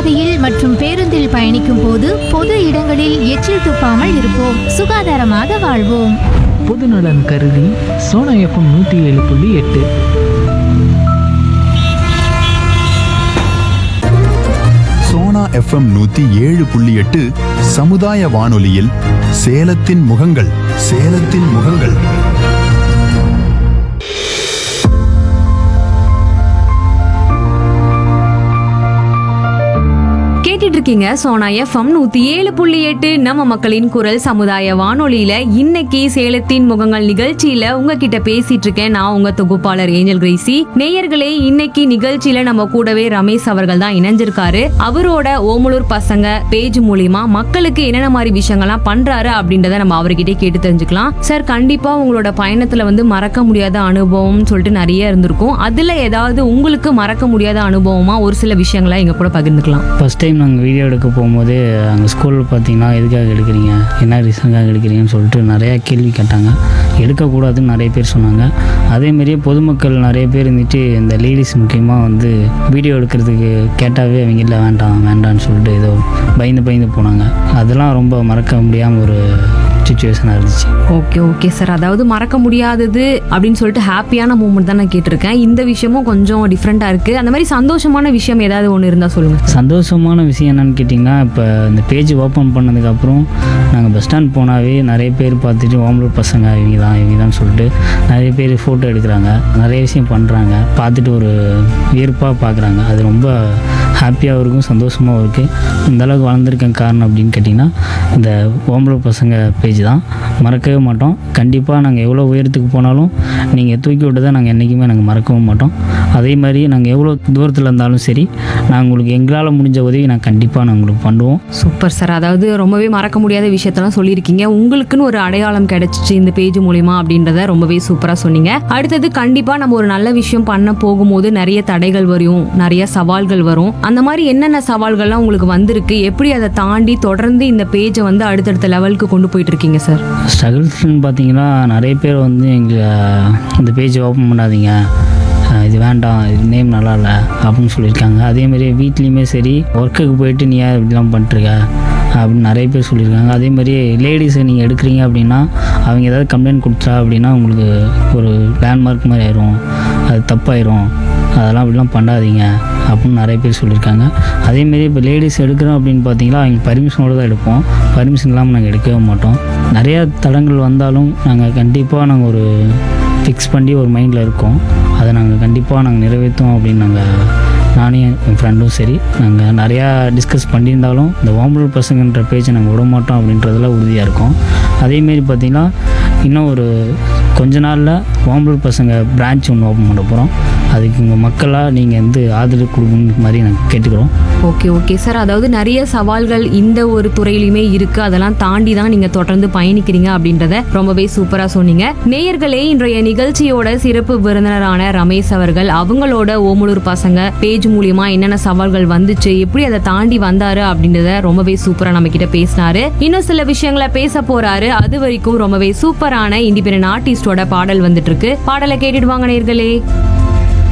நடைபாதையில் மற்றும் பேருந்தில் பயணிக்கும் போது பொது இடங்களில் எச்சில் துப்பாமல் இருப்போம் சுகாதாரமாக வாழ்வோம் பொதுநலன் கருதி சோனா எஃப்எம் நூற்றி ஏழு புள்ளி எட்டு சோனா எஃப்எம் நூத்தி ஏழு புள்ளி எட்டு சமுதாய வானொலியில் சேலத்தின் முகங்கள் சேலத்தின் முகங்கள் கேட்டுட்டு இருக்கீங்க சோனா எஃப்எம் நூத்தி ஏழு புள்ளி எட்டு நம்ம மக்களின் குரல் சமுதாய வானொலியில இன்னைக்கு சேலத்தின் முகங்கள் நிகழ்ச்சியில உங்ககிட்ட பேசிட்டு இருக்கேன் நான் உங்க தொகுப்பாளர் ஏஞ்சல் கிரேசி நேயர்களே இன்னைக்கு நிகழ்ச்சியில நம்ம கூடவே ரமேஷ் அவர்கள் தான் இணைஞ்சிருக்காரு அவரோட ஓமலூர் பசங்க பேஜ் மூலியமா மக்களுக்கு என்னென்ன மாதிரி விஷயங்கள்லாம் பண்றாரு அப்படின்றத நம்ம அவர்கிட்ட கேட்டு தெரிஞ்சுக்கலாம் சார் கண்டிப்பா உங்களோட பயணத்துல வந்து மறக்க முடியாத அனுபவம்னு சொல்லிட்டு நிறைய இருந்திருக்கும் அதுல ஏதாவது உங்களுக்கு மறக்க முடியாத அனுபவமா ஒரு சில விஷயங்களை எங்க கூட பகிர்ந்துக்கலாம் ஃபஸ்ட் டைம் நாங்கள் வீடியோ எடுக்க போகும்போது அங்கே ஸ்கூலில் பார்த்தீங்கன்னா எதுக்காக எடுக்கிறீங்க என்ன ரீசனுக்காக எடுக்கிறீங்கன்னு சொல்லிட்டு நிறையா கேள்வி கேட்டாங்க எடுக்கக்கூடாதுன்னு நிறைய பேர் சொன்னாங்க அதேமாரியே பொதுமக்கள் நிறைய பேர் இருந்துட்டு இந்த லேடிஸ் முக்கியமாக வந்து வீடியோ எடுக்கிறதுக்கு கேட்டாவே அவங்க இல்லை வேண்டாம் வேண்டாம்னு சொல்லிட்டு ஏதோ பயந்து பயந்து போனாங்க அதெல்லாம் ரொம்ப மறக்க முடியாமல் ஒரு சுச்சுவேஷனாக இருந்துச்சு ஓகே ஓகே சார் அதாவது மறக்க முடியாதது அப்படின்னு சொல்லிட்டு ஹாப்பியான மூமெண்ட் தான் நான் கேட்டிருக்கேன் இந்த விஷயமும் கொஞ்சம் டிஃப்ரெண்டா இருக்கு அந்த மாதிரி சந்தோஷமான விஷயம் ஏதாவது ஒன்று இருந்தா சொல்லுங்க சந்தோஷமான விஷயம் என்னன்னு கேட்டிங்கன்னா இப்போ இந்த பேஜ் ஓப்பன் பண்ணதுக்கப்புறம் நாங்கள் பஸ் ஸ்டாண்ட் போனாவே நிறைய பேர் பார்த்துட்டு ஓமலூர் பசங்க இவங்க தான் இவங்க தான் சொல்லிட்டு நிறைய பேர் ஃபோட்டோ எடுக்கிறாங்க நிறைய விஷயம் பண்ணுறாங்க பார்த்துட்டு ஒரு வியர்ப்பாக பார்க்குறாங்க அது ரொம்ப ஹாப்பியாகவும் இருக்கும் சந்தோஷமாகவும் இருக்குது இந்த அளவுக்கு வளர்ந்துருக்கேன் காரணம் அப்படின்னு கேட்டிங்கன்னா இந்த ஓமலூர் பசங்க பேஜ் தான் மறக்கவே மாட்டோம் கண்டிப்பாக நாங்கள் எவ்வளோ உயரத்துக்கு போனாலும் நீங்கள் தூக்கி விட்டதை நாங்கள் என்றைக்குமே நாங்கள் மறக்கவும் மாட்டோம் அதே மாதிரி நாங்கள் எவ்வளோ தூரத்தில் இருந்தாலும் சரி நாங்கள் உங்களுக்கு எங்களால் முடிஞ்ச உதவி நான் கண்டிப்பாக நான் உங்களுக்கு பண்ணுவோம் சூப்பர் சார் அதாவது ரொம்பவே மறக்க முடியாத விஷயத்தெல்லாம் சொல்லியிருக்கீங்க உங்களுக்குன்னு ஒரு அடையாளம் கிடைச்சிச்சு இந்த பேஜ் மூலியமா அப்படின்றத ரொம்பவே சூப்பரா சொன்னீங்க அடுத்தது கண்டிப்பா நம்ம ஒரு நல்ல விஷயம் பண்ண போகும்போது நிறைய தடைகள் வரும் நிறைய சவால்கள் வரும் அந்த மாதிரி என்னென்ன சவால்கள்லாம் உங்களுக்கு வந்திருக்கு எப்படி அதை தாண்டி தொடர்ந்து இந்த பேஜை வந்து அடுத்தடுத்த லெவலுக்கு கொண்டு போயிட்டு இருக்கீங்க சார் ஸ்ட்ரகிள்ஸ்னு பார்த்தீங்கன்னா நிறைய பேர் வந்து எங்களை இந்த பேஜ் ஓப்பன் பண்ணாதீங்க அஹ் இது வேண்டாம் இது நேம் நல்லா இல்லை அப்படின்னு சொல்லியிருக்காங்க அதேமாதிரி வீட்லேயுமே சரி ஒர்க்குக்கு போயிட்டு நீ ஏன் இப்படிலாம் பண்ணிட்டுருக்க அப்படின்னு நிறைய பேர் சொல்லியிருக்காங்க அதே மாதிரி லேடிஸை நீங்கள் எடுக்கிறீங்க அப்படின்னா அவங்க ஏதாவது கம்ப்ளைண்ட் கொடுத்தா அப்படின்னா உங்களுக்கு ஒரு லேண்ட்மார்க் மாதிரி ஆயிரும் அது தப்பாயிரும் அதெல்லாம் அப்படிலாம் பண்ணாதீங்க அப்படின்னு நிறைய பேர் சொல்லியிருக்காங்க அதேமாரி இப்போ லேடிஸ் எடுக்கிறோம் அப்படின்னு பார்த்தீங்கன்னா அவங்க பர்மிஷனோடு தான் எடுப்போம் பர்மிஷன் இல்லாமல் நாங்கள் எடுக்கவே மாட்டோம் நிறையா தடங்கள் வந்தாலும் நாங்கள் கண்டிப்பாக நாங்கள் ஒரு ஃபிக்ஸ் பண்ணி ஒரு மைண்டில் இருக்கோம் அதை நாங்கள் கண்டிப்பாக நாங்கள் நிறைவேற்றோம் அப்படின்னு நாங்கள் நானும் என் ஃப்ரெண்டும் சரி நாங்கள் நிறையா டிஸ்கஸ் பண்ணியிருந்தாலும் இந்த ஓம்பலூர் பசங்கன்ற பேஜை நாங்கள் விட மாட்டோம் அப்படின்றதுல உறுதியாக இருக்கோம் அதேமாரி பார்த்திங்கன்னா இன்னும் ஒரு கொஞ்ச நாளில் ஓம்பலூர் பசங்க பிரான்ச் ஒன்று ஓப்பன் பண்ண போகிறோம் அதுக்கு உங்கள் மக்களாக நீங்கள் வந்து ஆதரவு கொடுக்கணும் மாதிரி நாங்கள் கேட்டுக்கிறோம் ஓகே ஓகே சார் அதாவது நிறைய சவால்கள் இந்த ஒரு துறையிலுமே இருக்கு அதெல்லாம் தாண்டி தான் நீங்க தொடர்ந்து பயணிக்கிறீங்க அப்படின்றத ரொம்பவே சூப்பரா சொன்னீங்க நேயர்களே இன்றைய நிகழ்ச்சியோட சிறப்பு விருந்தினரான ரமேஷ் அவர்கள் அவங்களோட ஓமலூர் பசங்க பேஜ் மூலியமா என்னென்ன சவால்கள் வந்துச்சு எப்படி அதை தாண்டி வந்தாரு அப்படின்றத ரொம்பவே சூப்பரா நம்ம கிட்ட பேசினாரு இன்னும் சில விஷயங்களை பேச போறாரு அது வரைக்கும் ரொம்பவே சூப்பரான இண்டிபெண்டன்ட் ஆர்டிஸ்டோட பாடல் வந்துட்டு இருக்கு பாடலை கேட்டுடுவாங்க நேயர்களே